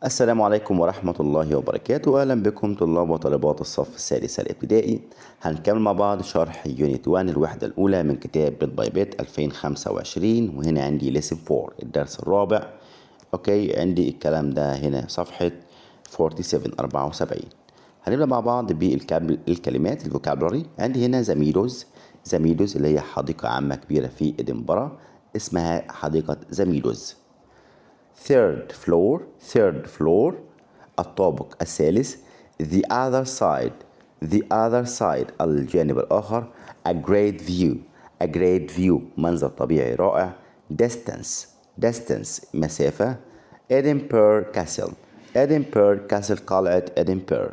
السلام عليكم ورحمة الله وبركاته أهلا بكم طلاب وطالبات الصف السادس الابتدائي هنكمل مع بعض شرح يونت 1 الوحدة الأولى من كتاب بيت باي بيت 2025 وهنا عندي ليسن 4 الدرس الرابع أوكي عندي الكلام ده هنا صفحة 47 74 هنبدأ مع بعض بالكلمات الفوكابلري عندي هنا زميلوز زميلوز اللي هي حديقة عامة كبيرة في إدنبرا اسمها حديقة زميلوز third floor third floor الطابق الثالث the other side the other side الجانب الآخر a great view a great view منظر طبيعي رائع distance distance مسافة Edinburgh Castle Edinburgh Castle قلعة Edinburgh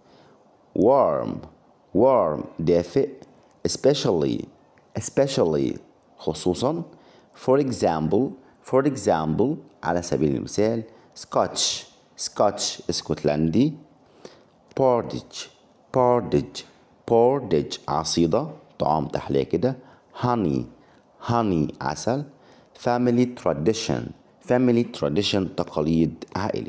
warm warm دافئ especially especially خصوصا for example for example على سبيل المثال سكوتش سكوتش اسكتلندي بوردج بوردج بوردج عصيدة طعام تحلية كده هاني هاني عسل family tradition family tradition تقاليد عائلي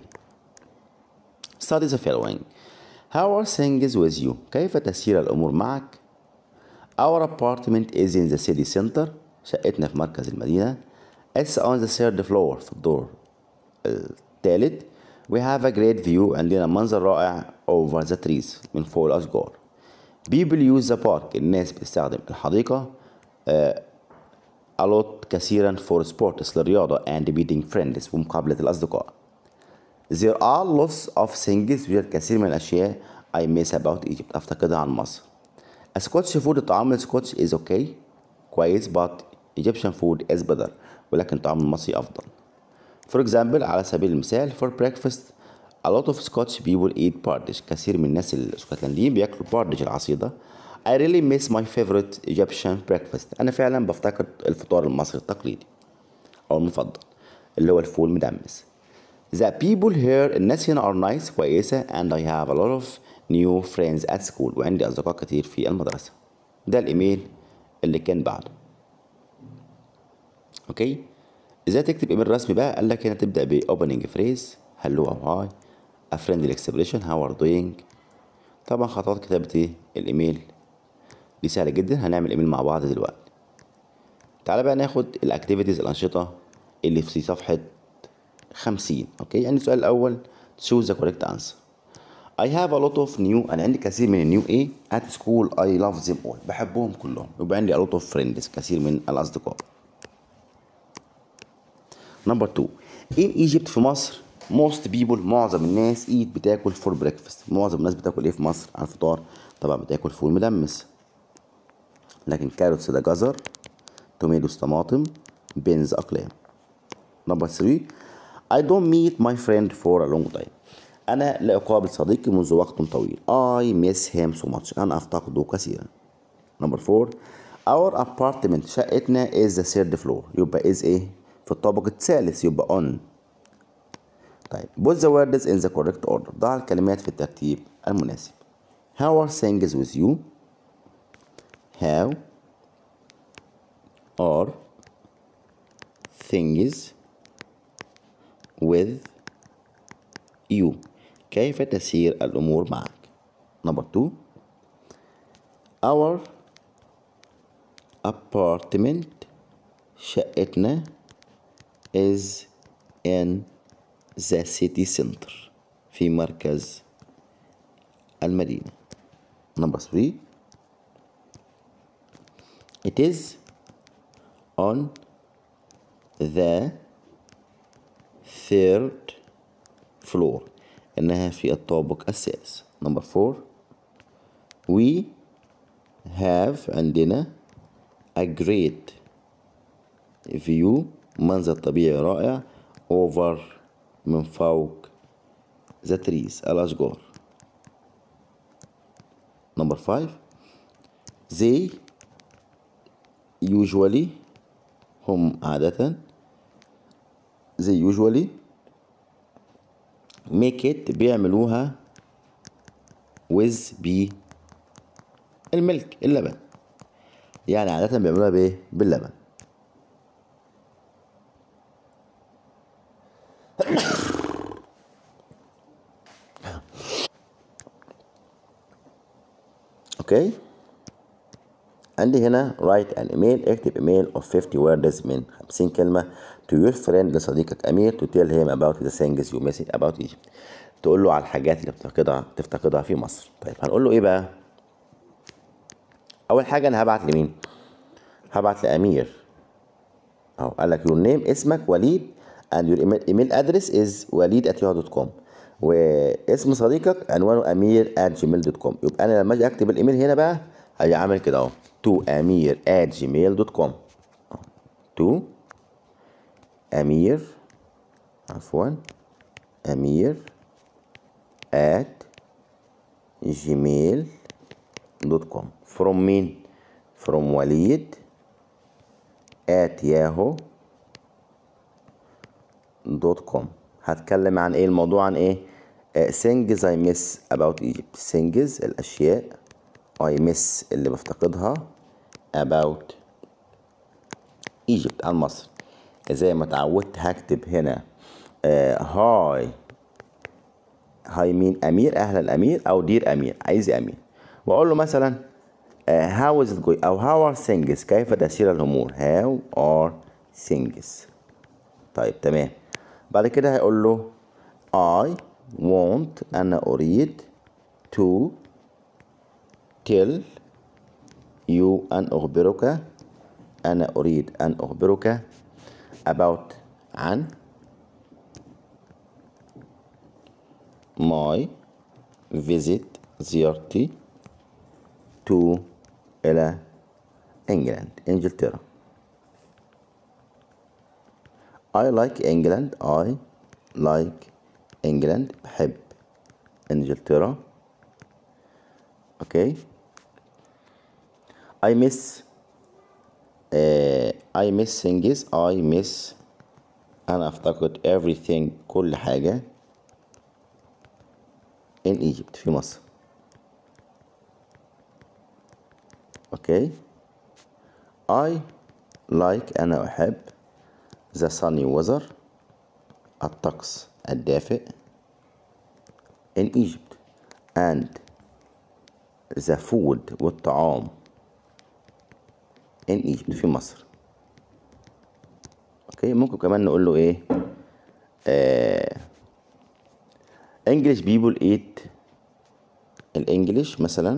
study the following how are things with you كيف تسير الأمور معك our apartment is in the city center شقتنا في مركز المدينة It's on the third floor في الدور الثالث We have a great view عندنا منظر رائع over the trees من فوق الأشجار People use the park الناس بتستخدم الحديقة uh, a lot كثيرا for sports للرياضة and meeting friends ومقابلة الأصدقاء There are lots of things يوجد كثير من الأشياء I miss about Egypt أفتقدها عن مصر Scottish food الطعام السكوتش is okay كويس but Egyptian food is better ولكن الطعام المصري أفضل. For example على سبيل المثال for breakfast a lot of Scottish people eat porridge كثير من الناس الاسكتلنديين بياكلوا porridge العصيدة I really miss my favorite Egyptian breakfast أنا فعلا بفتكر الفطار المصري التقليدي أو المفضل اللي هو الفول مدمس The people here الناس هنا are nice كويسة and I have a lot of new friends at school وعندي أصدقاء كتير في المدرسة ده الإيميل اللي كان بعده اوكي ازاي تكتب ايميل رسمي بقى قال لك هنا تبدا ب opening phrase hello او هاي a friendly expression how are doing طبعا خطوات كتابة ايه الايميل دي سهلة جدا هنعمل ايميل مع بعض دلوقتي تعالى بقى ناخد الاكتيفيتيز الانشطة اللي في صفحة خمسين اوكي يعني السؤال الاول choose the correct answer I have a lot of new أنا عندي كثير من النيو إيه at school I love them all بحبهم كلهم يبقى عندي a lot of friends كثير من الأصدقاء نمبر 2 in Egypt في مصر most people معظم الناس eat بتاكل for breakfast معظم الناس بتاكل ايه في مصر على الفطار طبعا بتاكل فول مدمس لكن كاروتس ده جزر توميتوس طماطم بينز اقلام نمبر 3 I don't meet my friend for a long time أنا لا أقابل صديقي منذ وقت طويل I miss him so much أنا أفتقده كثيرا نمبر 4 Our apartment شقتنا is the third floor يبقى is ايه في الطابق الثالث يبقى on طيب put the words in the correct order ضع الكلمات في الترتيب المناسب how are things with you how are things with you كيف تسير الأمور معك number two our apartment شقتنا is in the city center في مركز المدينة number three it is on the third floor إنها في الطابق الثالث number four we have عندنا a great view منظر طبيعي رائع over من فوق the trees الأشجار number five they usually هم عادة they usually make it بيعملوها with ب الملك اللبن يعني عادة بيعملوها بايه باللبن اوكي عندي هنا write an email اكتب ايميل of 50 words من 50 كلمة to your friend لصديقك أمير to tell him about the things you missing about Egypt تقول له على الحاجات اللي بتفقدها تفتقدها في مصر طيب هنقول له ايه بقى أول حاجة أنا هبعت لمين هبعت لأمير أهو قال لك your name اسمك وليد and your email, email address is وليد at yahoo.com واسم صديقك عنوانه امير at gmail.com يبقى انا لما اجي اكتب الايميل هنا بقى هاجي عامل كده اهو to امير at gmail.com to امير عفوا امير at gmail.com from مين from وليد at yahoo دوت كوم هتكلم عن ايه الموضوع عن ايه uh, things I miss about Egypt things الاشياء I miss اللي بفتقدها about Egypt عن مصر زي ما اتعودت هكتب هنا هاي هاي مين امير اهلا الامير او دير امير عايز امير واقول له مثلا هاو از going او هاو ار things كيف تسير الامور هاو ار things طيب تمام بعد كده هيقول له I want أنا أريد to tell you أن أخبرك أنا أريد أن أخبرك about عن my visit زيارتي to إلى إنجلند إنجلترا I like England I like England بحب إنجلترا أوكي I miss uh, I miss things I miss أنا أفتقد everything كل حاجة in Egypt في مصر أوكي I like أنا أحب the sunny weather الطقس الدافئ in Egypt and the food والطعام in Egypt في مصر اوكي ممكن كمان نقول له ايه آه English people eat الانجليش مثلا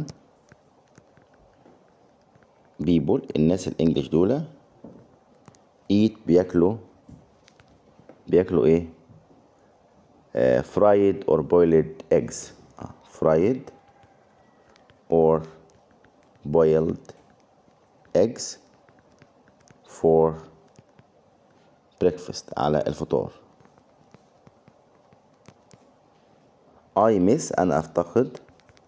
people الناس الانجليش دول eat بياكلوا بياكلوا ايه uh, fried or boiled eggs uh, fried or boiled eggs for breakfast على الفطار I miss أنا أفتقد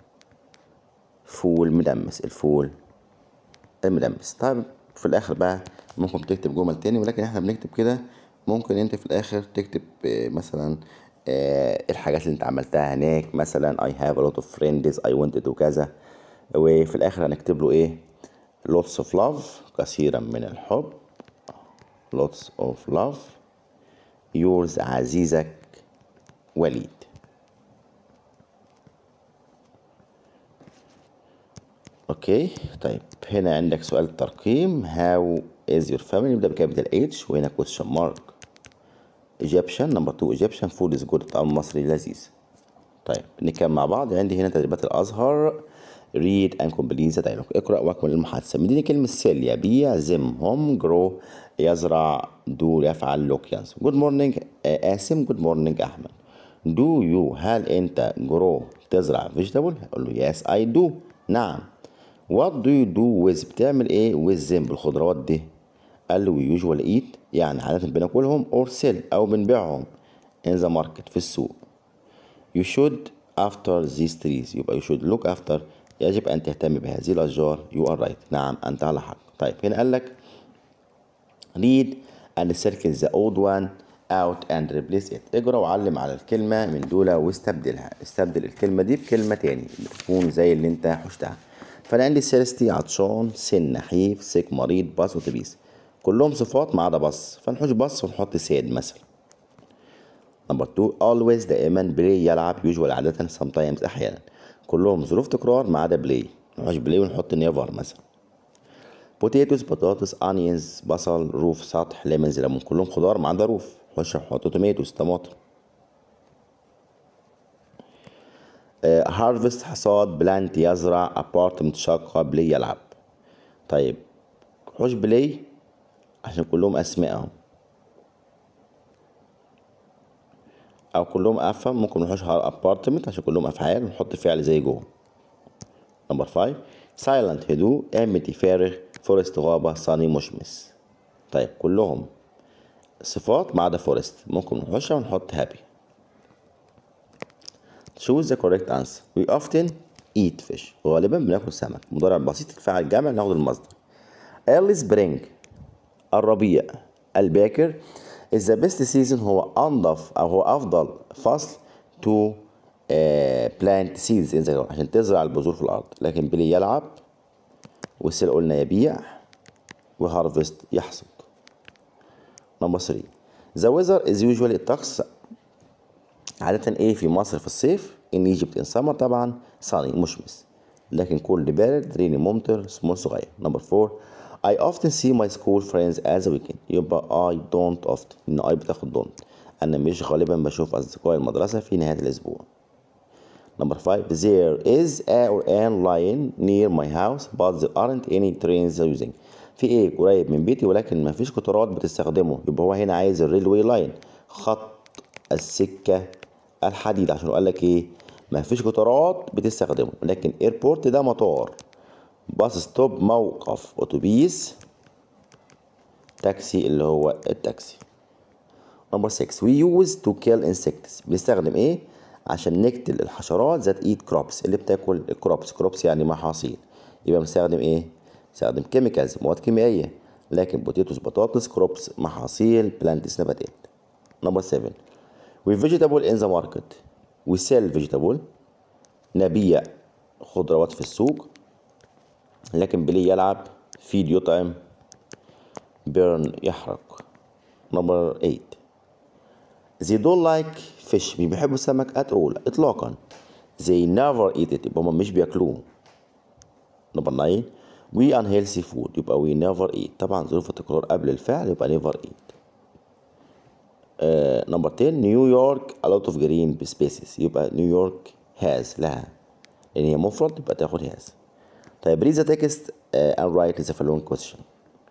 فول مدمس الفول المدمس طيب في الآخر بقى ممكن تكتب جمل تاني ولكن احنا بنكتب كده ممكن انت في الاخر تكتب مثلا الحاجات اللي انت عملتها هناك مثلا I have a lot of friends I wanted to كذا وفي الاخر هنكتب له ايه lots of love كثيرا من الحب lots of love yours عزيزك وليد اوكي طيب هنا عندك سؤال الترقيم how is your family نبدأ بكابيتال H وهنا question mark Egyptian نمبر 2 Egyptian food is good الطعام المصري لذيذ طيب نكمل مع بعض عندي هنا تدريبات الأزهر read and complete the dialogue اقرأ واكمل المحادثة مديني كلمة سيل يبيع زم هم جرو يزرع دو يفعل لوك ينسى good morning قاسم good morning أحمد do you هل أنت جرو تزرع vegetable هقول له yes I do نعم what do you do with بتعمل ايه with them بالخضروات دي قال له we usually eat يعني عادة بناكلهم or sell أو بنبيعهم in the market في السوق you should after these trees يبقى you should look after يجب أن تهتم بهذه الأشجار you are right نعم أنت على حق طيب هنا قال لك read and circle the old one out and replace it اقرا وعلم على الكلمة من دول واستبدلها استبدل الكلمة دي بكلمة تاني بتكون زي اللي انت حشتها فانا عندي سيرستي عطشان سن نحيف سيك مريض باص وتبيس كلهم صفات ما عدا بص فنحوش بص ونحط ساد مثلا نمبر 2 always دائما بلاي يلعب يوجوال عادة sometimes أحيانا كلهم ظروف تكرار ما عدا بلاي نحوش بلاي ونحط نيفر مثلا بوتيتوس بطاطس انيونز بصل روف سطح ليمونز ليمون كلهم خضار ما عدا روف نخش نحط توميتوس طماطم هارفست حصاد بلانت يزرع ابارتمنت شقة بلاي يلعب طيب حوش بلاي عشان كلهم اسماء اهو او كلهم افهم ممكن نحوش ابارتمنت عشان كلهم افعال ونحط فعل زي جوه نمبر 5 سايلنت هدوء امتي فارغ فورست غابة صاني مشمس طيب كلهم صفات ما عدا فورست ممكن نحوشها ونحط هابي choose the correct answer we often eat fish غالبا بناكل سمك مضارع بسيط الفعل جمع ناخد المصدر early spring الربيع الباكر is the best season هو أنظف أو هو أفضل فصل to uh, plant seeds in the ground عشان تزرع البذور في الأرض لكن بلي يلعب والسيل قلنا يبيع وهارفست يحصد نمبر 3 the weather is usually الطقس عادة ايه في مصر في الصيف in Egypt in summer طبعا sunny مشمس لكن كل بارد ريني ممطر سمول صغير نمبر 4 I often see my school friends as a weekend يبقى I don't often إن I بتاخد don't أنا مش غالبا بشوف أصدقائي المدرسة في نهاية الأسبوع Number 5 There is a or an line near my house but there aren't any trains using في ايه قريب من بيتي ولكن ما فيش قطارات بتستخدمه يبقى هو هنا عايز الريلوي لاين خط السكة الحديد عشان قال لك ايه ما فيش قطارات بتستخدمه لكن ايربورت ده مطار باص ستوب موقف اتوبيس تاكسي اللي هو التاكسي نمبر 6 we use to kill insects بنستخدم ايه عشان نقتل الحشرات ذات ايت كروبس اللي بتاكل الكروبس كروبس يعني محاصيل يبقى بنستخدم ايه بنستخدم كيميكالز مواد كيميائيه لكن بوتيتوس بطاطس كروبس محاصيل بلانتس نباتات نمبر 7 we vegetable in the market we sell vegetable نبيع خضروات في السوق لكن بلي يلعب فيد يطعم بيرن يحرق نمبر 8 they don't like fish مش بيحبوا السمك at all اطلاقا they never eat it يبقى هما مش بياكلوه نمبر 9 we unhealthy food يبقى we never eat طبعا ظروف التكرار قبل الفعل يبقى never eat نمبر 10 نيويورك a lot of green spaces يبقى نيويورك has لها لان هي مفرد يبقى تاخد has طيب read the text uh, and write the following question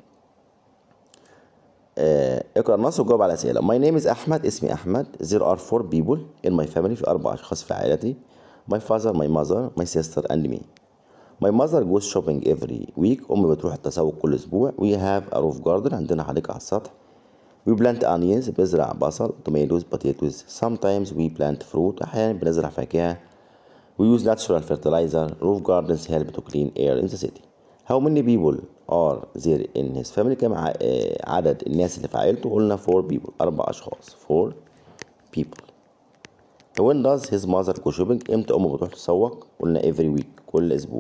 uh, اقرا النص وجاوب على الاسئله my name is احمد اسمي احمد there are four people in my family في اربع اشخاص في عائلتي my father my mother my sister and me my mother goes shopping every week امي بتروح التسوق كل اسبوع we have a roof garden عندنا حديقه على السطح we plant onions بزرع بصل tomatoes potatoes sometimes we plant fruit احيانا بنزرع فاكهه we use natural fertilizer roof gardens help to clean air in the city how many people are there in his family كم عدد الناس اللي في عائلته قلنا four people أربع أشخاص four people when does his mother go shopping امتى أمه بتروح تسوق قلنا every week كل أسبوع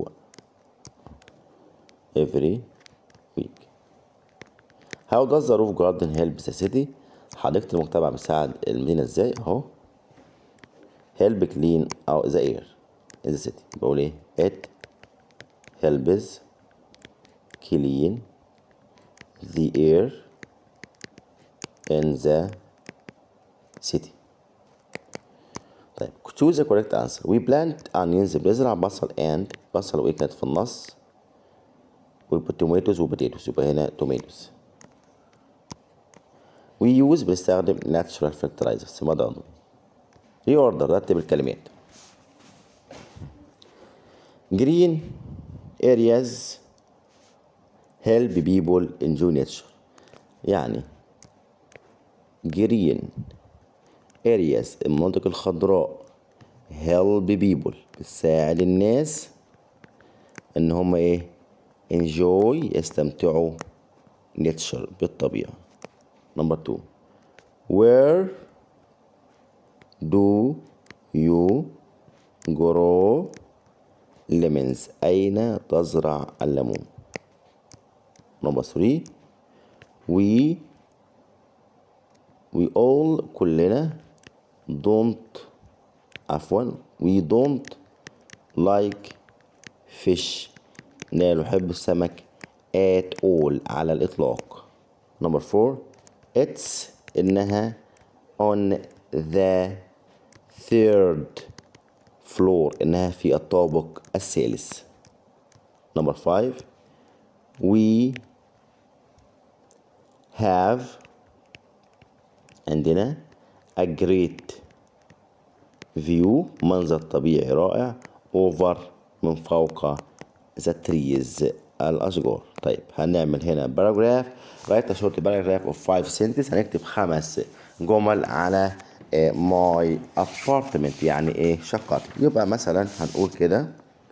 every week how does the roof garden help the city حديقة المجتمع بتساعد المدينة ازاي اهو help clean out the air in the city بقول ايه it helps clean the air in the city طيب choose the correct answer we plant onions بنزرع بصل and بصل وايه كانت في النص وتوميتوز وبوتيتوز يبقى هنا توميتوز we use بنستخدم natural fertilizers سماد عضوي reorder رتب الكلمات green areas help people enjoy nature يعني green areas المناطق الخضراء help people بتساعد الناس ان هم ايه enjoy يستمتعوا nature بالطبيعة number two where do you grow lemons أين تزرع الليمون number three we we all كلنا don't عفوا we don't like fish لا نحب السمك at all على الإطلاق number four it's إنها on the third floor إنها في الطابق الثالث number five we have عندنا a great view منظر طبيعي رائع over من فوق the trees الأشجار طيب هنعمل هنا paragraph write a short paragraph of five sentences هنكتب خمس جمل على آه، my apartment يعني ايه شقتي يبقى مثلا هنقول كده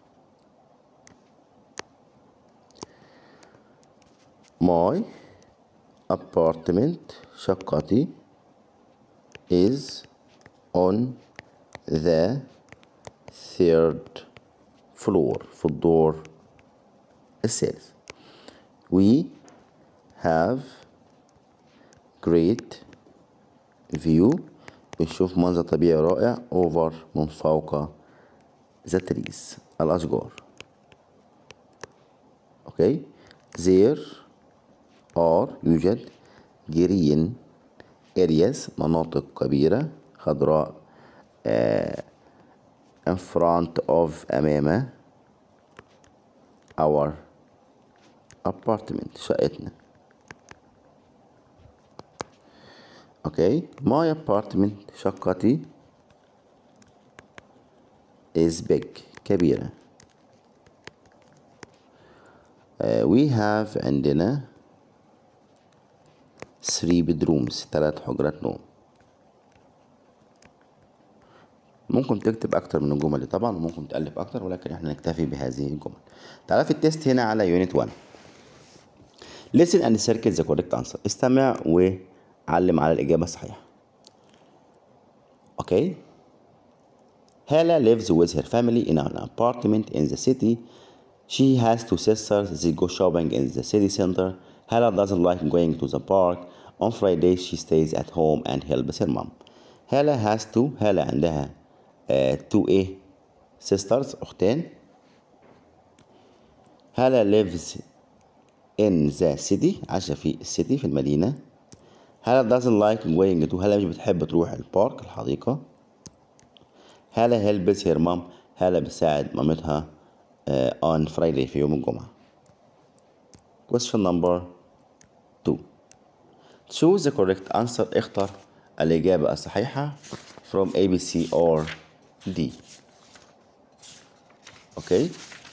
my apartment شقتي is on the third floor في الدور الثالث we have great view بنشوف منظر طبيعي رائع over من فوق the trees الأشجار اوكي there are يوجد green areas مناطق كبيرة خضراء آه in front of أمام our apartment شقتنا اوكي my apartment شقتي is big كبيرة uh, we have عندنا three bedrooms ثلاث حجرات نوم ممكن تكتب اكتر من الجمل دي طبعا وممكن تألف اكتر ولكن احنا نكتفي بهذه الجمل تعالى في التيست هنا على يونت 1 listen and circle the correct answer استمع وعلم على الإجابة الصحيحة اوكي Hala lives with her family in an apartment in the city. She has two sisters. They go shopping in the city center. Hala doesn't like going to the park. On Friday, she stays at home and helps her mom. Hala has two. Hala عندها uh, two ايه sisters أختين. Hala lives in the city عايشة في السيتي في المدينة. Hala doesn't like going to هلا مش بتحب تروح البارك الحديقة. هالة helps her mom هالة بتساعد مامتها uh, on Friday في يوم الجمعة question number 2 choose the correct answer اختر الإجابة الصحيحة from A B C or D اوكي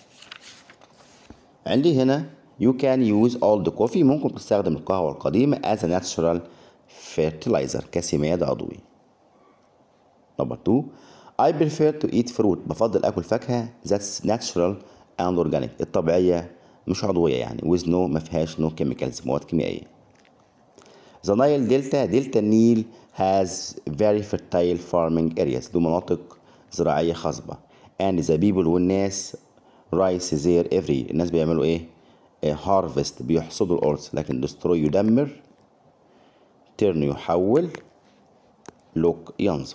عندي هنا you can use all the coffee ممكن تستخدم القهوة القديمة as a natural fertilizer كسماد عضوي number 2 I prefer to eat fruit بفضل اكل فاكهة that's natural and organic الطبيعية مش عضوية يعني with no ما فيهاش no chemicals مواد كيميائية The Nile Delta دلتا النيل has very fertile farming areas دي مناطق زراعية خصبة and the people والناس rice there every الناس بيعملوا ايه آه، harvest بيحصدوا الأرز لكن destroy يدمر turn يحول look ينظر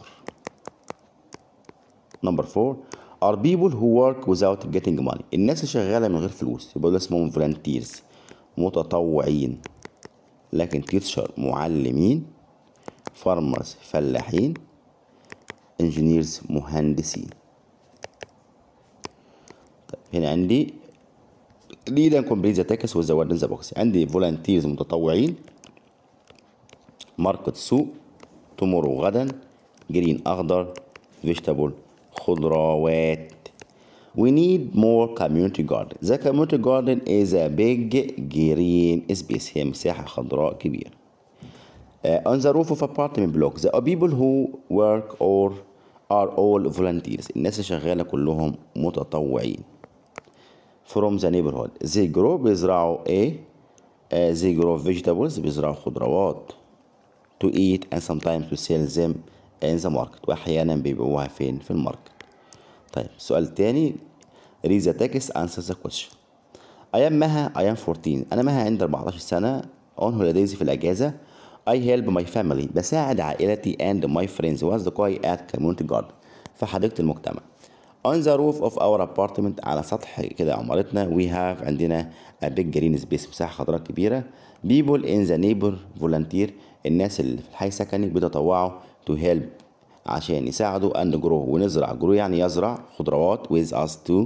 نمبر 4 are people who work without getting money الناس اللي شغالة من غير فلوس يبقى دول اسمهم volunteers متطوعين لكن teacher معلمين farmers فلاحين engineers مهندسين طيب هنا عندي read and complete the text with the word in the box عندي volunteers متطوعين ماركت سوق tomorrow غدا جرين أخضر vegetable خضروات We need more community garden. The community garden is a big green space. هي مساحة خضراء كبيرة. Uh, on the roof of apartment block, the people who work or are all volunteers. الناس اللي شغالة كلهم متطوعين. From the neighborhood. They grow بيزرعوا ايه؟ Uh, they grow vegetables بيزرعوا خضروات. To eat and sometimes to sell them in the market. وأحيانا بيبيعوها فين؟ في الماركت. طيب السؤال التاني read the text answer the question I am مها I am 14 أنا مها عندي 14 سنة on holidays في الأجازة I help my family بساعد عائلتي and my friends وأصدقائي at community garden في حديقة المجتمع on the roof of our apartment على سطح كده عمارتنا we have عندنا a big green space مساحة خضراء كبيرة people in the neighbor volunteer الناس اللي في الحي السكني بيتطوعوا to help عشان يساعدوا and grow ونزرع grow يعني يزرع خضروات with us to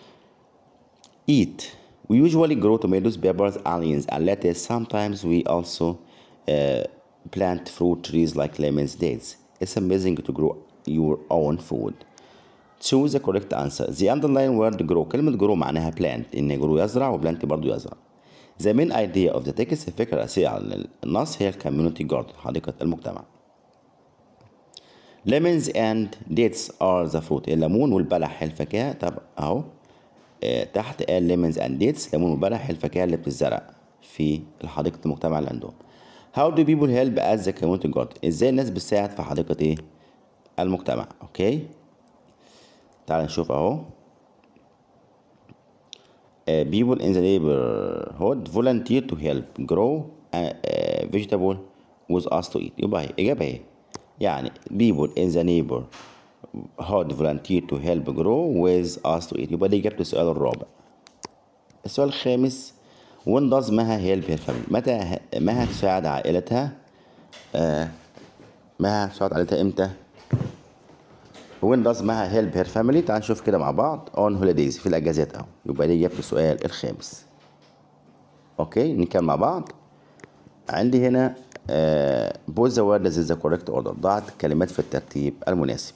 eat we usually grow tomatoes peppers onions and lettuce sometimes we also uh, plant fruit trees like lemons dates it's amazing to grow your own food choose the correct answer the underlying word grow كلمة grow معناها plant إن grow يزرع وبلانت برضو يزرع the main idea of the text الفكرة الرئيسية على النص هي community garden حديقة المجتمع lemons and dates are the fruit الليمون والبلح الفاكهة طب أهو آه، تحت قال lemons and dates ليمون وبلح الفاكهة اللي بتزرع في حديقة المجتمع اللي عندهم how do people help at the community garden ازاي الناس بتساعد في حديقة ايه المجتمع اوكي تعال نشوف اهو uh, people in the neighborhood volunteer to help grow a, a vegetable with us to eat يبقى هي إجابة ايه يعني people in the neighborhood volunteer to help grow with us to eat يبقى دي إجابة السؤال الرابع السؤال الخامس when does مها help her family متى ه- مها تساعد عائلتها آه مها تساعد عائلتها امتى when does مها help her family تعال نشوف كده مع بعض on holidays في الاجازات اهو يبقى دي اجابه السؤال الخامس اوكي نكمل مع بعض عندي هنا آه both the words in the correct order ضعت الكلمات في الترتيب المناسب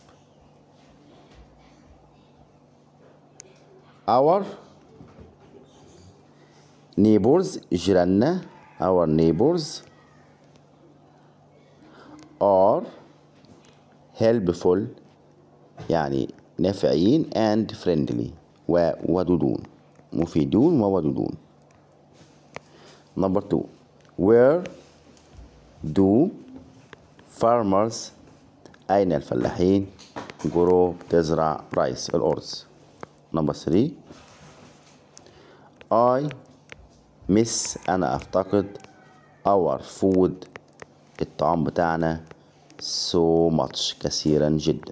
our neighbors جيراننا our neighbors are helpful يعني نافعين and friendly وودودون مفيدون وودودون number two where do farmers أين الفلاحين grow بتزرع رايس الأرز number three I miss أنا أفتقد our food الطعام بتاعنا so much كثيرا جدا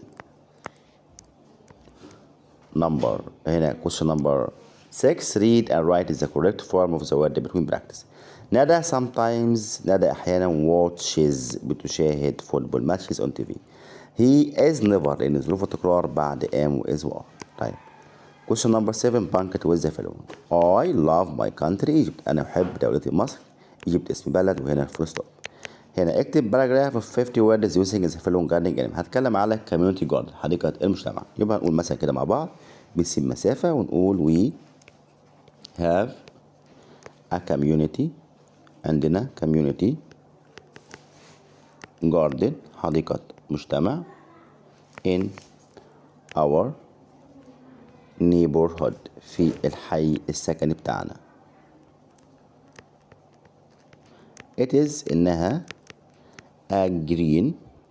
number هنا question number 6 read and write is the correct form of the word between practice ندى sometimes ندى أحيانا watches بتشاهد football matches on TV he is never لأن ظروف التكرار بعد am و is و are طيب question number 7 banquet with the following I love my country Egypt أنا أحب دولتي مصر Egypt اسم بلد وهنا full stop هنا اكتب paragraph of 50 words using the following gardening element هتكلم على community garden حديقة المجتمع يبقى هنقول مثلا كده مع بعض بنسيب مسافة ونقول we have a community عندنا community garden حديقة مجتمع in our neighborhood في الحي السكني بتاعنا it is إنها a green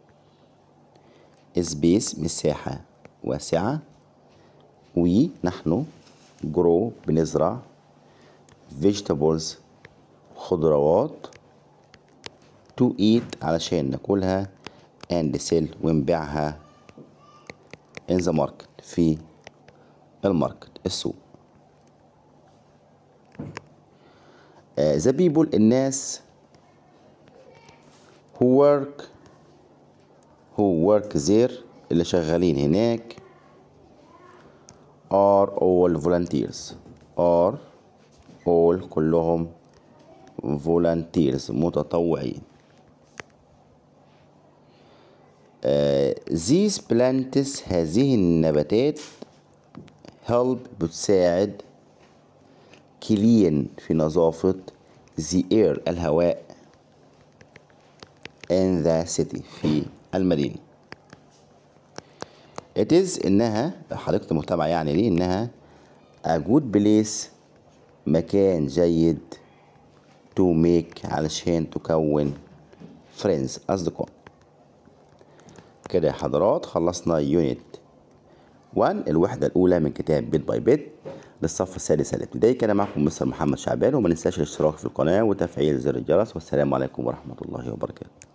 space مساحة واسعة we نحن grow بنزرع vegetables خضروات to eat علشان ناكلها and sell ونبيعها in the market في الماركت السوق uh, the people الناس who work who work there اللي شغالين هناك are all volunteers are all كلهم volunteers متطوعين uh, these plants هذه النباتات help بتساعد clean في نظافة the air الهواء in the city في المدينة it is إنها حديقة المجتمع يعني ليه إنها a good place مكان جيد to make علشان تكون friends أصدقاء كده يا حضرات خلصنا يونت 1 الوحدة الأولى من كتاب بيت باي بيت للصف السادس الابتدائي كان معكم مستر محمد شعبان وما ننساش الاشتراك في القناة وتفعيل زر الجرس والسلام عليكم ورحمة الله وبركاته